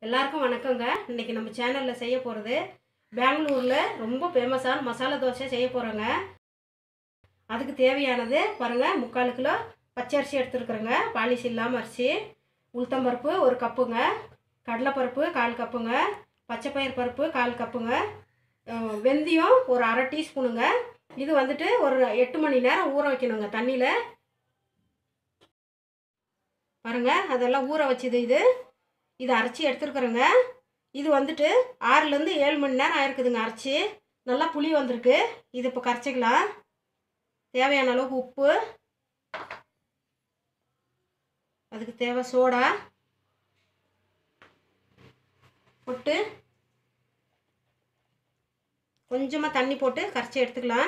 எல்லாருக்கும் வணக்கங்க இன்னைக்கு நம்ம சேனலில் செய்ய போகிறது பெங்களூரில் ரொம்ப ஃபேமஸான மசாலா தோசை செய்ய போகிறோங்க அதுக்கு தேவையானது பாருங்கள் முக்கால் கிலோ பச்சரிசி எடுத்துருக்குறேங்க பாலிஷ் இல்லாமல் அரிசி உளுத்தம்பருப்பு ஒரு கப்புங்க கடலைப்பருப்பு கால் கப்புங்க பச்சைப்பயிர் பருப்பு கால் கப்புங்க அஹ் வெந்தயம் ஒரு அரை டீஸ்பூனுங்க இது வந்துட்டு ஒரு எட்டு மணி நேரம் ஊற வைக்கணுங்க தண்ணியில் பாருங்க அதெல்லாம் ஊற வச்சது இது இது அரைச்சி எடுத்துருக்குறேங்க இது வந்துட்டு ஆறுலேருந்து ஏழு மணி நேரம் ஆயிருக்குதுங்க அரைச்சி நல்லா புளி வந்திருக்கு இது இப்போ கரைச்சிக்கலாம் தேவையான அளவுக்கு உப்பு அதுக்கு தேவை சோடா போட்டு கொஞ்சமாக தண்ணி போட்டு கரைச்சி எடுத்துக்கலாம்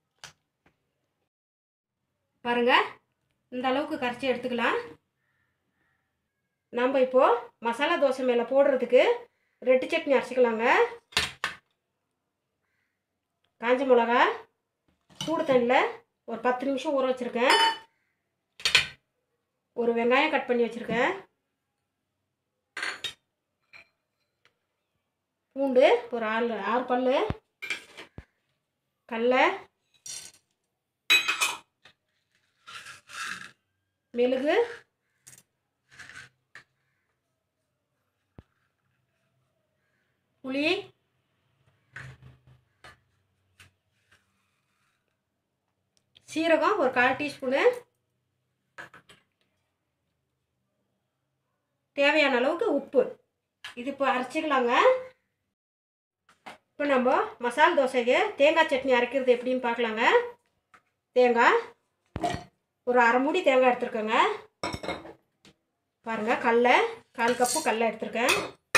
பாருங்க இந்த அளவுக்கு கரைச்சி எடுத்துக்கலாம் நம்ம இப்போது மசாலா தோசை மேலே போடுறதுக்கு ரெட்டு சட்னி அரைச்சிக்கலாங்க காஞ்ச மிளகா சூடு தண்ணியில் ஒரு பத்து நிமிஷம் ஊற வச்சுருக்கேன் ஒரு வெங்காயம் கட் பண்ணி வச்சுருக்கேன் பூண்டு ஒரு ஆறு ஆறு பல் கடலை மெழுகு புளி சீரகம் ஒரு கால் டீஸ்பூனு தேவையான அளவுக்கு உப்பு இது இப்போ அரைச்சிக்கலாங்க இப்போ நம்ம மசாலா தோசைக்கு தேங்காய் சட்னி அரைக்கிறது எப்படின்னு பார்க்கலாங்க தேங்காய் ஒரு அரை மூடி தேங்காய் எடுத்துருக்கேங்க பாருங்கள் கடலை கால் கப்பு கடலை எடுத்திருக்கேன்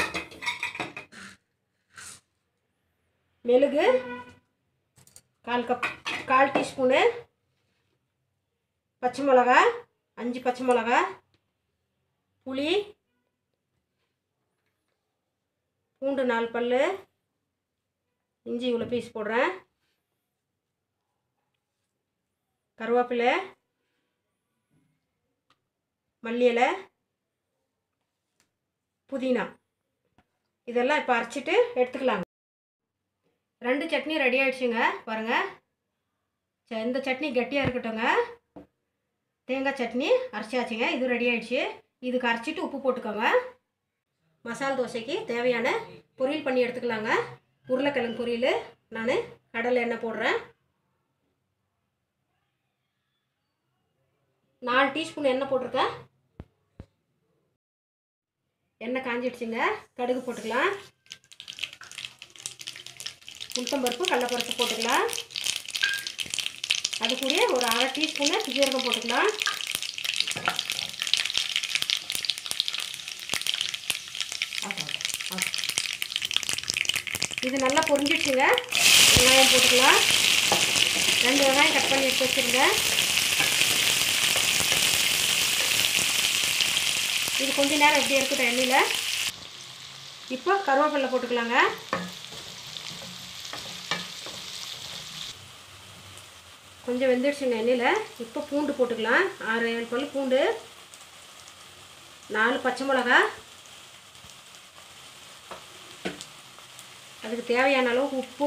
மெழுகு கால் கப் கால் டீஸ்பூனு பச்சை மிளகா அஞ்சு பச்சை மிளகா புளி பூண்டு நாலு பல் இஞ்சி இவ்வளோ பீஸ் போடுறேன் கருவேப்பிலை மல்லி இலை புதினா இதெல்லாம் இப்போ அரைச்சிட்டு எடுத்துக்கலாங்க ரெண்டு சட்னி ரெடி ஆயிடுச்சுங்க பாருங்கள் சரி இந்த சட்னி கெட்டியாக இருக்கட்டுங்க தேங்காய் சட்னி அரைச்சாச்சுங்க இது ரெடி ஆயிடுச்சு இதுக்கு அரைச்சிட்டு உப்பு போட்டுக்கோங்க மசாலா தோசைக்கு தேவையான பொரியல் பண்ணி எடுத்துக்கலாங்க உருளைக்கிழங்கு பொரியல் நான் கடலை எண்ணெய் போடுறேன் நாலு டீஸ்பூன் எண்ணெய் போட்டிருக்கேன் எண்ணெய் காஞ்சிடுச்சுங்க கடுகு போட்டுக்கலாம் உளுத்தம்பருப்பு கடலப்பருப்பு போட்டுக்கலாம் அது கூட ஒரு அரை டீஸ்பூனு சீரகம் போட்டுக்கலாம் இது நல்லா பொரிஞ்சிடுச்சுங்க வெங்காயம் போட்டுக்கலாம் ரெண்டு வெங்காயம் கட் பண்ணி எடுத்து வச்சுருங்க இது கொஞ்ச நேரம் எப்படி இருக்கட்டும் எண்ணெயில் இப்போ கருவேப்பிலை போட்டுக்கலாங்க கொஞ்சம் வெந்துடுச்சுங்க எண்ணெயில் இப்போ பூண்டு போட்டுக்கலாம் ஆறு ஏழு பல் பூண்டு நாலு பச்சை மிளகா அதுக்கு தேவையான அளவுக்கு உப்பு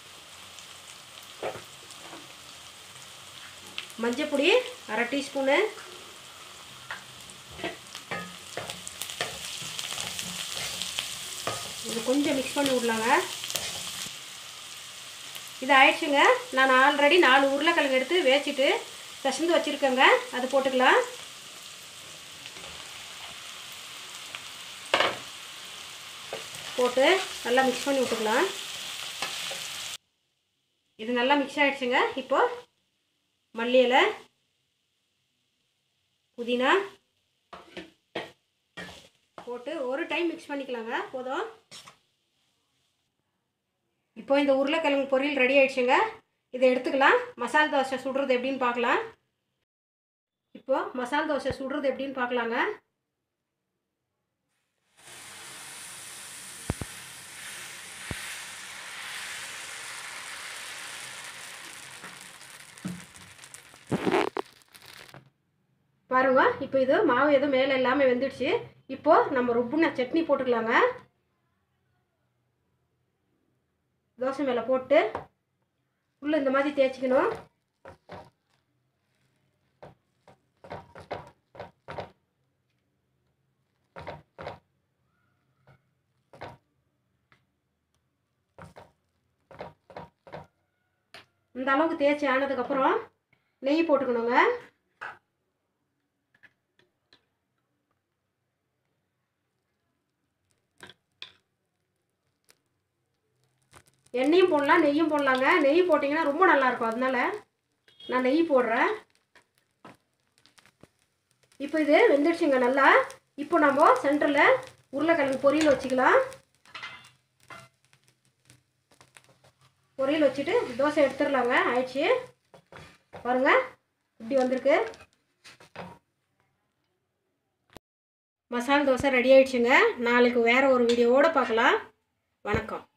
மஞ்சப்பொடி அரை டீஸ்பூனு இது கொஞ்சம் மிக்ஸ் பண்ணி விடலாங்க இது ஆயிடுச்சுங்க நான் ஆல்ரெடி நாலு உருளைக்கிழங்கு எடுத்து வேச்சிட்டு பிசைந்து வச்சுருக்கேங்க அது போட்டுக்கலாம் போட்டு நல்லா மிக்ஸ் பண்ணி விட்டுக்கலாம் இது நல்லா மிக்ஸ் ஆகிடுச்சுங்க இப்போ மல்லி இலை புதினா போட்டு ஒரு டைம் மிக்ஸ் பண்ணிக்கலாங்க போதும் இப்போ இந்த உருளைக்கிழங்கு பொரியல் ரெடி ஆயிடுச்சுங்க இதை எடுத்துக்கலாம் மசாலா தோசை சுடுறது எப்படின்னு பார்க்கலாம் இப்போ மசாலா தோசை சுடுறது எப்படின்னு பார்க்கலாங்க பாருங்க இப்போ இது மாவு எதுவும் மேலே எல்லாமே வெந்துடுச்சு இப்போது நம்ம ருப்புன சட்னி போட்டுக்கலாங்க தோசை மேலே போட்டு உள்ளே இந்த மாதிரி தேய்ச்சிக்கணும் இந்த அளவுக்கு தேய்ச்சி ஆனதுக்கப்புறம் நெய் போட்டுக்கணுங்க எண்ணெயும் போடலாம் நெய்யும் போடலாங்க நெய் போட்டிங்கன்னா ரொம்ப நல்லாயிருக்கும் அதனால நான் நெய் போடுறேன் இப்போ இது வெந்துடுச்சுங்க நல்லா இப்போ நம்ம சென்டரில் உருளைக்கிழங்கு பொரியல் வச்சுக்கலாம் பொரியல் வச்சுட்டு தோசை எடுத்துடலாங்க ஆயிடுச்சு பாருங்க இப்படி வந்திருக்கு மசாலா தோசை ரெடி ஆயிடுச்சுங்க நாளைக்கு வேறு ஒரு வீடியோவோடு பார்க்கலாம் வணக்கம்